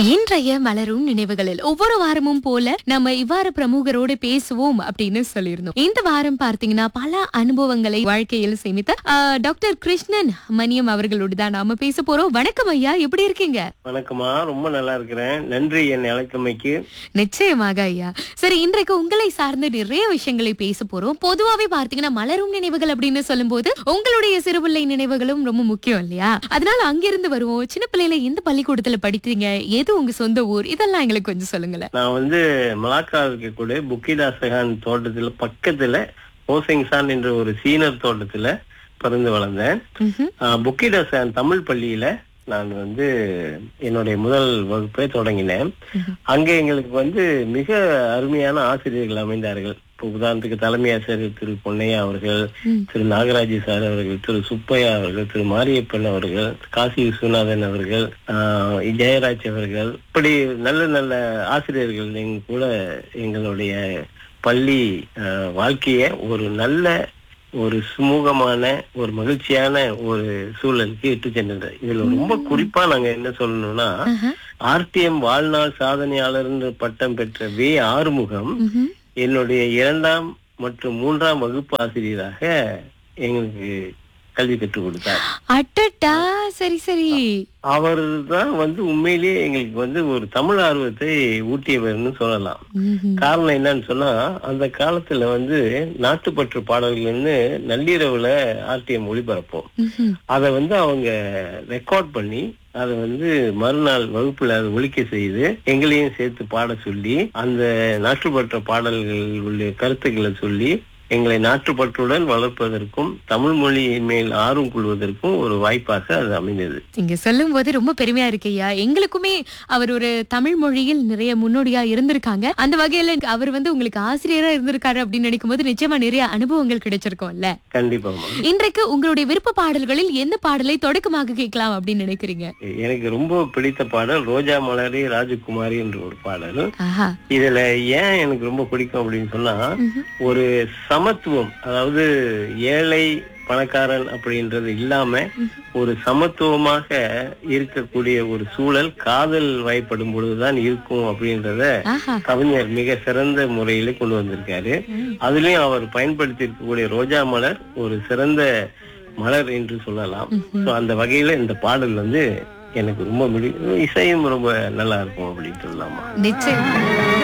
இன்றைய மலரும் நினைவுகளில் ஒவ்வொரு வாரமும் போல நம்ம இவ்வாறு பிரமுகரோடு பேசுவோம் அப்படின்னு சொல்லியிருந்தோம் இந்த வாரம் பார்த்தீங்கன்னா பல அனுபவங்களை வாழ்க்கையில் சேமித்த ஆ, டாக்டர் கிருஷ்ணன் மணியம் அவர்களோடு தான் நாம பேச போறோம் வணக்கம் ஐயா எப்படி இருக்கீங்க வணக்கம்மா ரொம்ப நல்லா இருக்கிறேன் நன்றி என் அழைத்தமைக்கு நிச்சயமாக ஐயா சரி இன்றைக்கு உங்களை சார்ந்து நிறைய விஷயங்களை பேச போறோம் பொதுவாவே பார்த்தீங்கன்னா மலரும் நினைவுகள் அப்படின்னு சொல்லும்போது உங்களுடைய சிறுபிள்ளை நினைவுகளும் ரொம்ப முக்கியம் இல்லையா அதனால அங்கிருந்து வருவோம் சின்ன பிள்ளையில எந்த பள்ளிக்கூடத்துல படித்தீங்க எது உங்க சொந்த ஊர் இதெல்லாம் எங்களுக்கு கொஞ்சம் சொல்லுங்களேன் நான் வந்து மலாக்கா இருக்கக்கூடிய புக்கிதாசகான் தோட்டத்துல பக்கத்துல ஓசிங்சான் என்ற ஒரு சீனர் தோட்டத்துல பிறந்து வளர்ந்தேன் ம்ஹும். ஆஹ், புக்கிதாசகான் தமிழ் பள்ளியில நான் வந்து என்னுடைய முதல் வகுப்பை தொடங்கினேன் அங்கே எங்களுக்கு வந்து மிக அருமையான ஆசிரியர்கள் அமைந்தார்கள் இப்போ உதாரணத்துக்கு தலைமை ஆசிரியர் திரு பொன்னையா அவர்கள் ம். திரு நாகராஜ் சார் அவர்கள் திரு சுப்பையா அவர்கள் திரு மாரியப்பன் அவர்கள் காசி விஸ்வநாதன் அவர்கள் ஆஹ், ஜெயராஜ் அவர்கள் இப்படி நல்ல நல்ல ஆசிரியர்கள் எங்க கூட எங்களுடைய பள்ளி ஆஹ், வாழ்க்கைய ஒரு நல்ல ஒரு சுமூகமான ஒரு மகிழ்ச்சியான ஒரு சூழலுக்கு இட்டு சென்றது இதுல ரொம்ப குறிப்பா நாங்க என்ன சொல்லணும்னா ஆஹா. ஆர்டிஎம் வாழ்நாள் சாதனையாளர் பட்டம் பெற்ற வே ஆறுமுகம் ம்ஹும். என்னுடைய இரண்டாம் மற்றும் மூன்றாம் வகுப்பு ஆசிரியராக எங்களுக்கு கல்வி கற்றுக் கொடுத்தார் அட்டட்டா சரி சரி அவர் தான் வந்து உண்மையிலேயே எங்களுக்கு வந்து ஒரு தமிழ் ஆர்வத்தை ஊட்டியவர்னு சொல்லலாம் ம்ஹும். காரணம் என்னன்னு சொன்னா அந்த காலத்துல வந்து நாட்டுப்பற்று பாடல்கள்னு நள்ளிரவுல ஆர்டிஎம் ஒளிபரப்போம் ம்ஹும். அதை வந்து அவங்க ரெக்கார்ட் பண்ணி அதை வந்து மறுநாள் வகுப்புல அதை ஒலிக்க செய்து எங்களையும் சேர்த்து பாட சொல்லி அந்த நாட்டுப்பற்ற பாடல்கள் உள்ள கருத்துக்களை சொல்லி எங்களை நாட்டுப்பற்றுடன் வளர்ப்பதற்கும் தமிழ் மொழியின் மேல் ஆர்வம் கொள்வதற்கும் ஒரு வாய்ப்பாக அது அமைந்தது நீங்க சொல்லும் போது ரொம்ப பெருமையா இருக்கு ஐயா எங்களுக்குமே அவர் ஒரு தமிழ் மொழியில் நிறைய முன்னோடியா இருந்திருக்காங்க அந்த வகையில அவர் வந்து உங்களுக்கு ஆசிரியரா இருந்திருக்காரு அப்படின்னு நினைக்கும் போது நிச்சயமா நிறைய அனுபவங்கள் கிடைச்சிருக்கும்ல கண்டிப்பாமா இன்றைக்கு உங்களுடைய விருப்ப பாடல்களில் எந்த பாடலை தொடக்கமாக கேட்கலாம் அப்படின்னு நினைக்கிறீங்க எனக்கு ரொம்ப பிடித்த பாடல் ரோஜா மலரே ராஜகுமாரி என்ற ஒரு பாடல் ஆஹா இதுல ஏன் எனக்கு ரொம்ப பிடிக்கும் அப்படின்னு சொன்னா ஒரு சமத்துவம் அதாவது ஏழை பணக்காரன் அப்படின்றது இல்லாம ஒரு சமத்துவமாக இருக்கக்கூடிய ஒரு சூழல் காதல் வயப்படும் பொழுதுதான் இருக்கும் அப்படின்றத ஆஹா கவிஞர் மிக சிறந்த முறையில கொண்டு வந்திருக்காரு அதுலயும் அவர் பயன்படுத்தி இருக்கக்கூடிய ரோஜா மலர் ஒரு சிறந்த மலர் என்று சொல்லலாம் சோ அந்த வகையில இந்த பாடல் வந்து எனக்கு ரொம்ப மிடி- இசையும் ரொம்ப நல்லா இருக்கும் அப்படின்னு சொல்லலாமா நிச்சயம்